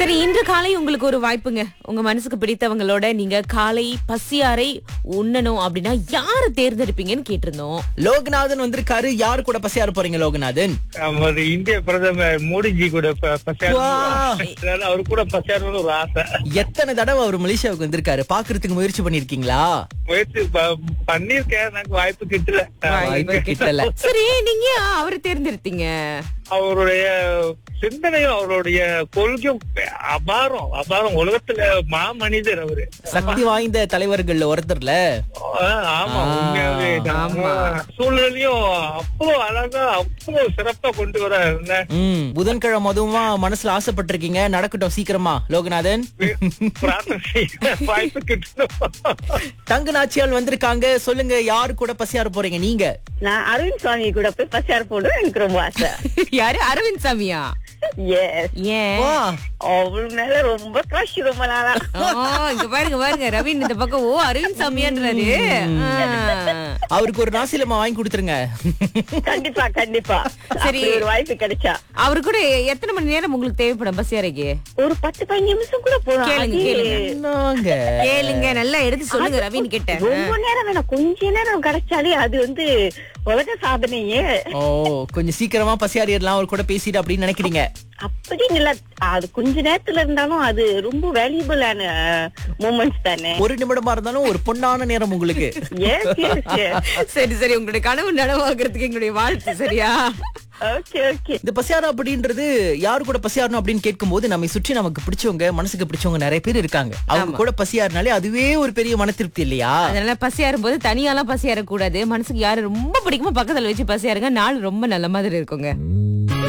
சரி இன்று காலை உங்களுக்கு ஒரு வாய்ப்புங்க உங்க மனசுக்கு பிடித்தவங்களோட நீங்க காலை பசியாரை உண்ணணும் அப்படின்னா யாரை தேர்ந்தெடுப்பீங்கன்னு கேட்டிருந்தோம் லோகநாதன் வந்திருக்காரு யாரு கூட பசியார போறீங்க லோகநாதன் நமது இந்திய பிரதமர் மோடிஜி கூட ப- பசியாறணும். வா. அதனால அவர் கூட பசியாறணும்னு ஒரு ஆசை எத்தனை தடவை அவர் மலேசியாவுக்கு வந்திருக்காரு பாக்குறதுக்கு முயற்சி பண்ணிருக்கீங்களா முயற்சி ப- பண்ணிருக்கேன் எனக்கு வாய்ப்பு கிட்டல வாய்ப்பு கிட்டல சரி நீங்க ஏன் அவரை தேர்ந்தெடுத்தீங்க அவருடைய சிந்தனையும் அவருடைய கொள்கையும் அபாரம் அபாரம் உலகத்துல மாமனிதர் அவரு சக்தி வாய்ந்த தலைவர்கள்ல ஒருத்தர்ல ஆ, ஆமா ஆ, உண்மையாவே ஆமா. சூழ்நிலையும் அவ்வளவு அழகா அவ்வளவு சிறப்பா கொண்டு வர ம் புதன்கிழமை அதுவுமா மனசுல ஆசைப்பட்டிருக்கீங்க நடக்கட்டும் சீக்கிரமா லோகநாதன் பிரார்த்தனை செய்ய வாய்ப்பு கிட்டணும் தங்க நாச்சியால் வந்திருக்காங்க சொல்லுங்க யாரு கூட பசியார போறீங்க நீங்க நான் அரவிந்த் சுவாமி கூட போய் பசியார் போடுவேன் எனக்கு ரொம்ப ஆசை யாரு அரவிந்த் சாமியா எஸ் ஏன் வா அவள் மேல ரொம்ப கிரஷ் ரொம்ப நாளா ஆ, இங்க பாருங்க பாருங்க ரவீன் இந்த பக்கம் ஓ அரவிந்த் சாமியான்றாரு ஆ. அவருக்கு ஒரு நாசிலமா வாங்கி கொடுத்துருங்க கண்டிப்பா கண்டிப்பா சரி. சரி ஒரு வாய்ப்பு கிடைச்சா அவரு கூட எத்தனை மணி நேரம் உங்களுக்கு தேவைப்படும் பஸ் அறைக்கு ஒரு பத்து பதினஞ்சு நிமிஷம் கூட போதும் கேளுங்க, அது கேளுங்க. என்னங்க கேளுங்க நல்லா எடுத்து சொல்லுங்க ரவீன் கிட்ட ரொம்ப நேரம் வேணாம் கொஞ்ச நேரம் கிடைச்சாலே அது வந்து உலக சாதனையே ஓ கொஞ்சம் சீக்கிரமா பசியாறிடலாம் அவர் கூட பேசிட்டு அப்படின்னு நினைக்கிறீங்க அப்படி இல்ல அது கொஞ்ச நேரத்துல இருந்தாலும் அது ரொம்ப வேல்யூபிளான மூமெண்ட்ஸ் தானே ஒரு நிமிடமா இருந்தாலும் ஒரு பொன்னான நேரம் உங்களுக்கு எஸ் எஸ் சரி சரி உங்களுடைய கனவு நனவாகிறதுக்கு எங்களுடைய வாழ்த்து சரியா ஓகே ஓகே இந்த பசியாரம் அப்படின்றது யாரு கூட பசியாரணும் அப்படின்னு கேட்கும்போது நம்மை சுற்றி நமக்கு பிடிச்சவங்க மனசுக்கு பிடிச்சவங்க நிறைய பேர் இருக்காங்க அவங்க கூட பசியாறினாலே அதுவே ஒரு பெரிய மன திருப்தி இல்லையா அதனால பசியாரும் போது தனியாலாம் பசியார கூடாது மனசுக்கு யாரு ரொம்ப பிடிக்குமோ பக்கத்துல வச்சு பசியாருங்க நாள் ரொம்ப நல்ல மாதிரி இருக்குங்க